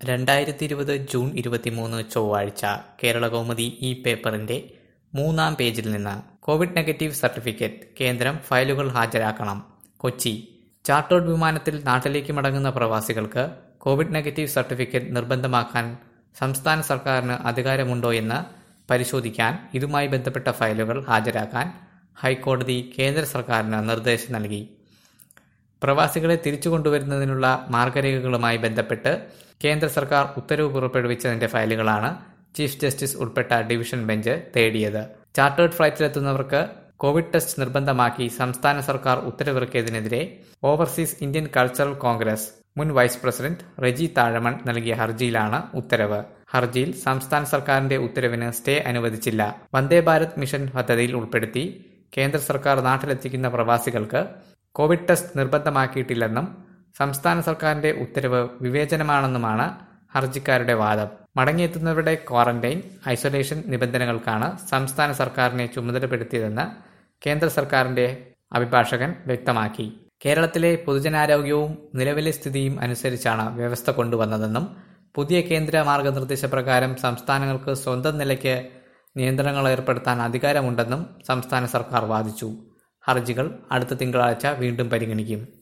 രണ്ടായിരത്തി ഇരുപത് ജൂൺ ഇരുപത്തിമൂന്ന് ചൊവ്വാഴ്ച കേരളകൗമുദി ഈ പേപ്പറിന്റെ മൂന്നാം പേജിൽ നിന്ന് കോവിഡ് നെഗറ്റീവ് സർട്ടിഫിക്കറ്റ് കേന്ദ്രം ഫയലുകൾ ഹാജരാക്കണം കൊച്ചി ചാർട്ടേഡ് വിമാനത്തിൽ നാട്ടിലേക്ക് മടങ്ങുന്ന പ്രവാസികൾക്ക് കോവിഡ് നെഗറ്റീവ് സർട്ടിഫിക്കറ്റ് നിർബന്ധമാക്കാൻ സംസ്ഥാന സർക്കാരിന് അധികാരമുണ്ടോയെന്ന് പരിശോധിക്കാൻ ഇതുമായി ബന്ധപ്പെട്ട ഫയലുകൾ ഹാജരാക്കാൻ ഹൈക്കോടതി കേന്ദ്ര സർക്കാരിന് നിർദ്ദേശം നൽകി പ്രവാസികളെ തിരിച്ചു കൊണ്ടുവരുന്നതിനുള്ള മാർഗരേഖകളുമായി ബന്ധപ്പെട്ട് കേന്ദ്ര സർക്കാർ ഉത്തരവ് പുറപ്പെടുവിച്ചതിന്റെ ഫയലുകളാണ് ചീഫ് ജസ്റ്റിസ് ഉൾപ്പെട്ട ഡിവിഷൻ ബെഞ്ച് തേടിയത് ചാർട്ടേഡ് ഫ്ലൈറ്റിലെത്തുന്നവർക്ക് കോവിഡ് ടെസ്റ്റ് നിർബന്ധമാക്കി സംസ്ഥാന സർക്കാർ ഉത്തരവിറക്കിയതിനെതിരെ ഓവർസീസ് ഇന്ത്യൻ കൾച്ചറൽ കോൺഗ്രസ് മുൻ വൈസ് പ്രസിഡന്റ് റെജി താഴമൺ നൽകിയ ഹർജിയിലാണ് ഉത്തരവ് ഹർജിയിൽ സംസ്ഥാന സർക്കാരിന്റെ ഉത്തരവിന് സ്റ്റേ അനുവദിച്ചില്ല വന്ദേ ഭാരത് മിഷൻ പദ്ധതിയിൽ ഉൾപ്പെടുത്തി കേന്ദ്ര സർക്കാർ നാട്ടിലെത്തിക്കുന്ന പ്രവാസികൾക്ക് കോവിഡ് ടെസ്റ്റ് നിർബന്ധമാക്കിയിട്ടില്ലെന്നും സംസ്ഥാന സർക്കാരിന്റെ ഉത്തരവ് വിവേചനമാണെന്നുമാണ് ഹർജിക്കാരുടെ വാദം മടങ്ങിയെത്തുന്നവരുടെ ക്വാറന്റൈൻ ഐസൊലേഷൻ നിബന്ധനകൾക്കാണ് സംസ്ഥാന സർക്കാരിനെ ചുമതലപ്പെടുത്തിയതെന്ന് കേന്ദ്ര സർക്കാരിന്റെ അഭിഭാഷകൻ വ്യക്തമാക്കി കേരളത്തിലെ പൊതുജനാരോഗ്യവും നിലവിലെ സ്ഥിതിയും അനുസരിച്ചാണ് വ്യവസ്ഥ കൊണ്ടുവന്നതെന്നും പുതിയ കേന്ദ്ര മാർഗനിർദ്ദേശപ്രകാരം സംസ്ഥാനങ്ങൾക്ക് സ്വന്തം നിലയ്ക്ക് നിയന്ത്രണങ്ങൾ ഏർപ്പെടുത്താൻ അധികാരമുണ്ടെന്നും സംസ്ഥാന സർക്കാർ വാദിച്ചു ഹർജികൾ അടുത്ത തിങ്കളാഴ്ച വീണ്ടും പരിഗണിക്കും